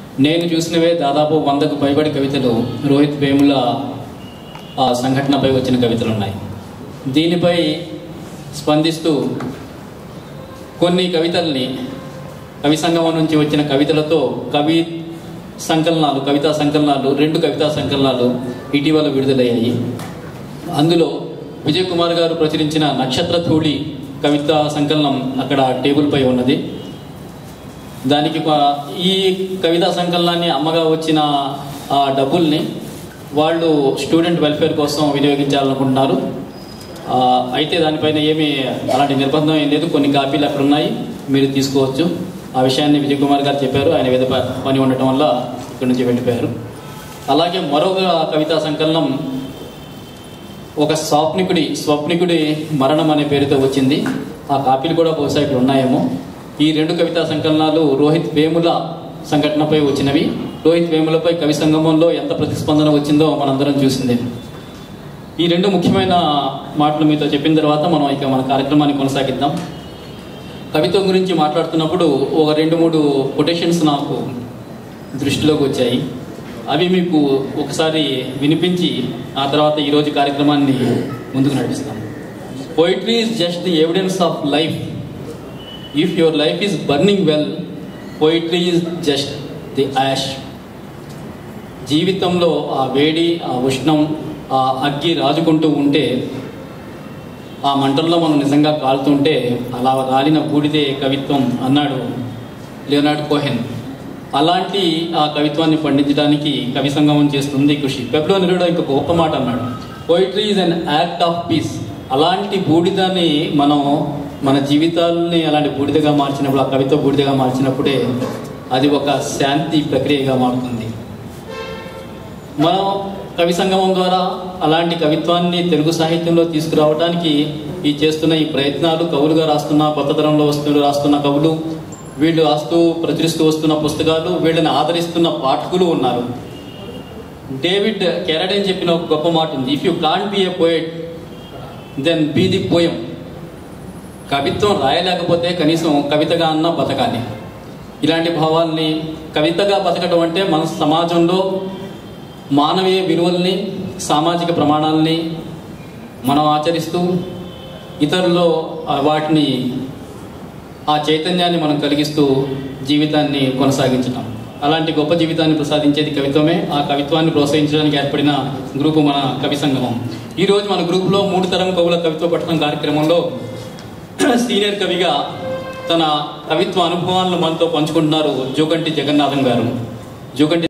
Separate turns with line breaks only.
నేను చూసినవే దాదాపు వందకు పైబడి కవితలు రోహిత్ వేముల ఆ సంఘటనపై వచ్చిన కవితలు ఉన్నాయి దీనిపై స్పందిస్తూ కొన్ని కవితల్ని కవి సంగమం నుంచి వచ్చిన కవితలతో కవి సంకలనాలు కవితా సంకలనాలు రెండు కవితా సంకలనాలు ఇటీవల విడుదలయ్యాయి అందులో విజయ్ కుమార్ గారు ప్రచురించిన నక్షత్ర ధూళి కవితా సంకలనం అక్కడ టేబుల్పై ఉన్నది దానికి ఒక- ఈ కవితా సంకలనాన్ని అమ్మగా వచ్చిన ఆ డబ్బుల్ని వాళ్ళు స్టూడెంట్ వెల్ఫేర్ కోసం వినియోగించాలనుకుంటున్నారు ఆ, అయితే దానిపైన ఏమీ అలాంటి నిర్బంధం ఏం లేదు కొన్ని కాపీలు అక్కడ ఉన్నాయి మీరు తీసుకోవచ్చు ఆ విషయాన్ని విజయ్ కుమార్ గారు చెప్పారు ఆయన వేద ప- పని ఉండటం వల్ల ఇక్కడి నుంచి వెళ్ళిపోయారు అలాగే మరొక కవితా సంకలనం ఒక స్వప్నికుడి స్వప్నికుడి మరణం అనే పేరుతో వచ్చింది ఆ కాపీలు కూడా బహుశా ఇక్కడ ఉన్నాయేమో ఈ రెండు కవితా సంకలనాలు రోహిత్ వేముల సంఘటనపై వచ్చినవి రోహిత్ వేములపై కవి సంగమంలో ఎంత ప్రతిస్పందన వచ్చిందో మనందరం చూసిందే ఈ రెండు ముఖ్యమైన మాటలు మీతో చెప్పిన తర్వాత మనం ఇక మన కార్యక్రమాన్ని కొనసాగిద్దాం కవిత్వం గురించి మాట్లాడుతున్నప్పుడు ఒక రెండు మూడు కొటేషన్స్ నాకు దృష్టిలోకి వచ్చాయి అవి మీకు ఒకసారి వినిపించి ఆ తర్వాత ఈరోజు కార్యక్రమాన్ని ముందుకు నడిపిస్తాం poetry is just the evidence of life if your life is burning well poetry is just the ash జీవితంలో ఆ వేడి ఆ ఉష్ణం ఆ అగ్గి రాజుకుంటూ ఉంటే ఆ మంటల్లో మనం నిజంగా కాలుతుంటే అలా రాలిన బూడిదే కవిత్వం అన్నాడు లియోనార్డ్ కోహెన్ అలాంటి ఆ కవిత్వాన్ని పండించడానికి కవి సంగమం చేస్తుంది కృషి పెబ్లో నిరుడు ఇంకొక గొప్ప మాట అన్నాడు poetry is an act of peace అలాంటి బూడిదని మనం మన జీవితాలని అలాంటి బూడిదగా మార్చినప్పుడు ఆ కవిత్వ బూడిదగా మార్చినప్పుడే అది ఒక శాంతి ప్రక్రియగా మారుతుంది మనం కవి సంగమం ద్వారా అలాంటి కవిత్వాన్ని తెలుగు సాహిత్యంలో తీసుకురావడానికి ఈ చేస్తున్న ఈ ప్రయత్నాలు కవులుగా రాస్తున్న కొత్త తరంలో వస్తున్న రాస్తున్న కవులు వీళ్ళు రాస్తూ ప్రచురిస్తూ వస్తున్న పుస్తకాలు వీళ్ళని ఆదరిస్తున్న పాఠకులు ఉన్నారు డేవిడ్ కెరడెన్ చెప్పిన ఒక గొప్ప మాట ఉంది if you can't be a poet then be the poem కవిత్వం రాయలేకపోతే కనీసం కవితగా అన్న బతకాలి ఇలాంటి భావాల్ని కవితగా బతకడం అంటే మన సమాజంలో మానవీయ విలువల్ని సామాజిక ప్రమాణాలని మనం ఆచరిస్తూ ఇతరుల్లో ఆ వాటిని ఆ చైతన్యాన్ని మనం కలిగిస్తూ జీవితాన్ని కొనసాగించటం అలాంటి గొప్ప జీవితాన్ని ప్రసాదించేది కవిత్వమే ఆ కవిత్వాన్ని ప్రోత్సహించడానికి ఏర్పడిన గ్రూపు మన కవి సంగమం ఈ రోజు మన గ్రూపులో మూడు తరం కవుల కవిత్వ పఠనం కార్యక్రమంలో సీనియర్ కవిగా తన కవిత్వ అనుభవాలను మనతో పంచుకుంటున్నారు జోగంటి జగన్నాథం గారు జోగంటి